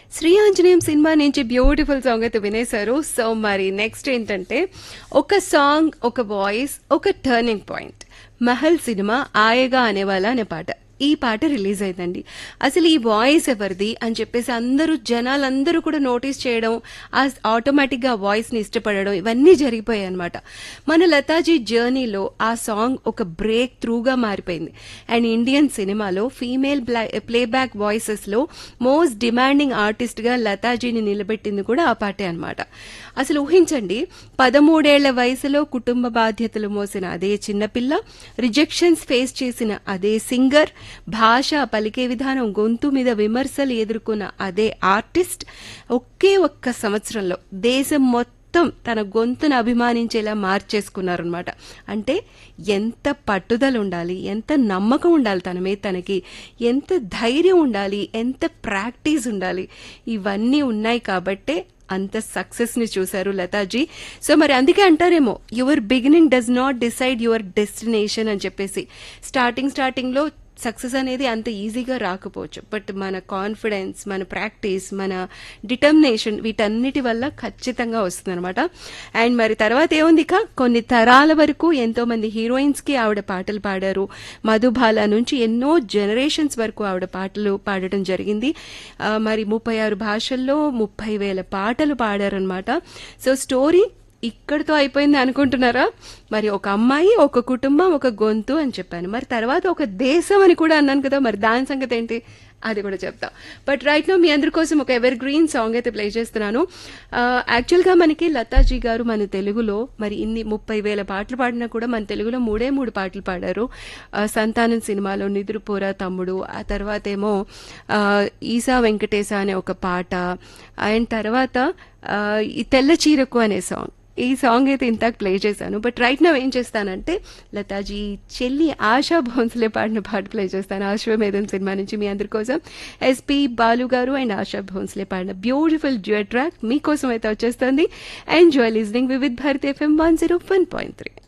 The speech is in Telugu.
శ్రీ ఆంజనేయం సినిమా నుంచి బ్యూటిఫుల్ సాంగ్ అయితే వినేశారు సో మరి నెక్స్ట్ ఏంటంటే ఒక సాంగ్ ఒక వాయిస్ ఒక టర్నింగ్ పాయింట్ మహల్ సినిమా ఆయగా అనేవాళ్ళ అనే పాట ఈ పాట రిలీజ్ అయిందండి అసలు ఈ వాయిస్ ఎవరిది అని చెప్పేసి అందరూ జనాలందరూ కూడా నోటీస్ చేయడం ఆ ఆటోమేటిక్గా ఆ వాయిస్ని ఇష్టపడడం ఇవన్నీ జరిగిపోయాయి అనమాట మన లతాజీ జర్నీలో ఆ సాంగ్ ఒక బ్రేక్ త్రూగా మారిపోయింది అండ్ ఇండియన్ సినిమాలో ఫీమేల్ ప్లేబ్యాక్ వాయిసెస్లో మోస్ట్ డిమాండింగ్ ఆర్టిస్ట్గా లతాజీని నిలబెట్టింది కూడా ఆ పాటే అనమాట అసలు ఊహించండి పదమూడేళ్ల వయసులో కుటుంబ బాధ్యతలు మోసిన అదే చిన్నపిల్ల రిజెక్షన్స్ ఫేస్ చేసిన అదే సింగర్ భాష పలికే విధానం గొంతు మీద విమర్శలు ఎదుర్కొన్న అదే ఆర్టిస్ట్ ఒకే ఒక్క సంవత్సరంలో దేశం మొత్తం తన గొంతును అభిమానించేలా మార్చేసుకున్నారనమాట అంటే ఎంత పట్టుదల ఉండాలి ఎంత నమ్మకం ఉండాలి తన మీద తనకి ఎంత ధైర్యం ఉండాలి ఎంత ప్రాక్టీస్ ఉండాలి ఇవన్నీ ఉన్నాయి కాబట్టే అంత సక్సెస్ ని చూశారు లతాజీ సో మరి అందుకే అంటారేమో your beginning does not decide your destination అని చెప్పేసి స్టార్టింగ్ స్టార్టింగ్ లో సక్సెస్ అనేది అంత ఈజీగా రాకపోవచ్చు బట్ మన కాన్ఫిడెన్స్ మన ప్రాక్టీస్ మన డిటర్మినేషన్ వీటన్నిటి వల్ల ఖచ్చితంగా వస్తుందన్నమాట అండ్ మరి తర్వాత ఏముంది ఇక కొన్ని తరాల వరకు ఎంతో మంది హీరోయిన్స్ కి ఆవిడ పాటలు పాడారు మధుబాల నుంచి ఎన్నో జనరేషన్స్ వరకు ఆవిడ పాటలు పాడటం జరిగింది ఆ, మరి ముప్పై ఆరు భాషల్లో ముప్పై వేల పాటలు పాడారనమాట సో స్టోరీ ఇక్కడితో అయిపోయింది అనుకుంటున్నారా మరి ఒక అమ్మాయి ఒక కుటుంబం ఒక గొంతు అని చెప్పాను మరి తర్వాత ఒక దేశం అని కూడా అన్నాను కదా మరి దాని సంగతి ఏంటి అది కూడా చెప్తా బట్ రైట్ నో మీ అందరి కోసం ఒక ఎవర్ గ్రీన్ సాంగ్ అయితే ప్లే చేస్తున్నాను యాక్చువల్గా మనకి లతాజీ గారు మన తెలుగులో మరి ఇన్ని ముప్పై వేల పాటలు పాడినా కూడా మన తెలుగులో మూడే మూడు పాటలు పాడారు ఆ, సంతానం సినిమాలో నిదురుపోరా తమ్ముడు ఆ తర్వాత ఏమో ఆ, ఈసా వెంకటేశ అనే ఒక పాట అండ్ తర్వాత ఆ, ఈ తెల్ల చీరకు అనే సాంగ్ ఈ సాంగ్ అయితే ఇంతాక ప్లే చేశాను బట్ రైట్ నా ఏం చేస్తానంటే లతాజీ చెల్లి ఆశా భోన్స్లే పాడిన పాట ప్లే చేస్తాను ఆశ్వమేధం సినిమా నుంచి మీ అందరి కోసం ఎస్పి బాలు గారు అండ్ ఆశా భోన్స్లే పాడిన బ్యూటిఫుల్ డ్యూయట్ ట్రాక్ మీకోసం అయితే వచ్చేస్తుంది enjoy listening Vividh Bharati FM one zero one point three